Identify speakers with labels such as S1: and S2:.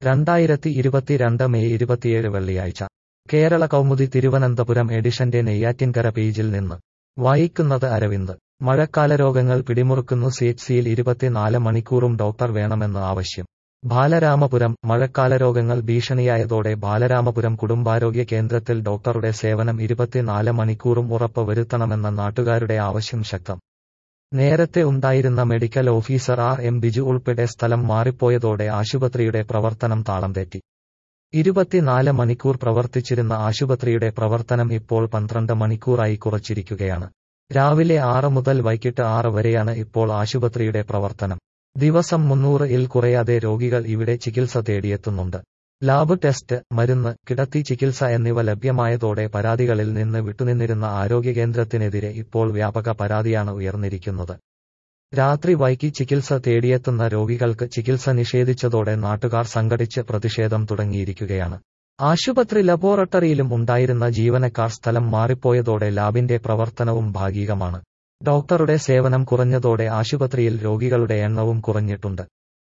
S1: രണ്ടായിരത്തി ഇരുപത്തിരണ്ട് മെയ് ഇരുപത്തിയേഴ് വെള്ളിയാഴ്ച കേരള കൗമുദി തിരുവനന്തപുരം എഡിഷന്റെ നെയ്യാറ്റിൻകര പേജിൽ നിന്ന് വായിക്കുന്നത് അരവിന്ദ് മഴക്കാല രോഗങ്ങൾ പിടിമുറുക്കുന്നു സിഎച്ച്സിയിൽ ഇരുപത്തിനാല് മണിക്കൂറും ഡോക്ടർ വേണമെന്ന് ആവശ്യം ബാലരാമപുരം മഴക്കാല രോഗങ്ങൾ ഭീഷണിയായതോടെ ബാലരാമപുരം കുടുംബാരോഗ്യ കേന്ദ്രത്തിൽ ഡോക്ടറുടെ സേവനം ഇരുപത്തിനാല് മണിക്കൂറും ഉറപ്പ് വരുത്തണമെന്ന നാട്ടുകാരുടെ ആവശ്യം ശക്തം നേരത്തെ ഉണ്ടായിരുന്ന medical officer R M Biju ഉൾപ്പെടെ സ്ഥലം മാറിപ്പോയതോടെ ആശുപത്രിയുടെ പ്രവർത്തനം താളം തെറ്റി ഇരുപത്തിനാല് മണിക്കൂർ പ്രവർത്തിച്ചിരുന്ന ആശുപത്രിയുടെ പ്രവർത്തനം ഇപ്പോൾ പന്ത്രണ്ട് മണിക്കൂറായി കുറച്ചിരിക്കുകയാണ് രാവിലെ ആറ് മുതൽ വൈകിട്ട് ആറ് വരെയാണ് ഇപ്പോൾ ആശുപത്രിയുടെ പ്രവർത്തനം ദിവസം മുന്നൂറ് ഇൽ കുറയാതെ രോഗികൾ ഇവിടെ ചികിത്സ തേടിയെത്തുന്നുണ്ട് ലാബ് ടെസ്റ്റ് മരുന്ന് കിടത്തി ചികിത്സ എന്നിവ ലഭ്യമായതോടെ പരാതികളിൽ നിന്ന് വിട്ടുനിന്നിരുന്ന ആരോഗ്യ കേന്ദ്രത്തിനെതിരെ ഇപ്പോൾ വ്യാപക പരാതിയാണ് ഉയർന്നിരിക്കുന്നത് രാത്രി വൈകി ചികിത്സ തേടിയെത്തുന്ന രോഗികൾക്ക് ചികിത്സ നിഷേധിച്ചതോടെ നാട്ടുകാർ സംഘടിച്ച് പ്രതിഷേധം തുടങ്ങിയിരിക്കുകയാണ് ആശുപത്രി ലബോറട്ടറിയിലും ഉണ്ടായിരുന്ന ജീവനക്കാർ സ്ഥലം മാറിപ്പോയതോടെ ലാബിന്റെ പ്രവർത്തനവും ഭാഗികമാണ് ഡോക്ടറുടെ സേവനം കുറഞ്ഞതോടെ ആശുപത്രിയിൽ രോഗികളുടെ എണ്ണവും കുറഞ്ഞിട്ടുണ്ട്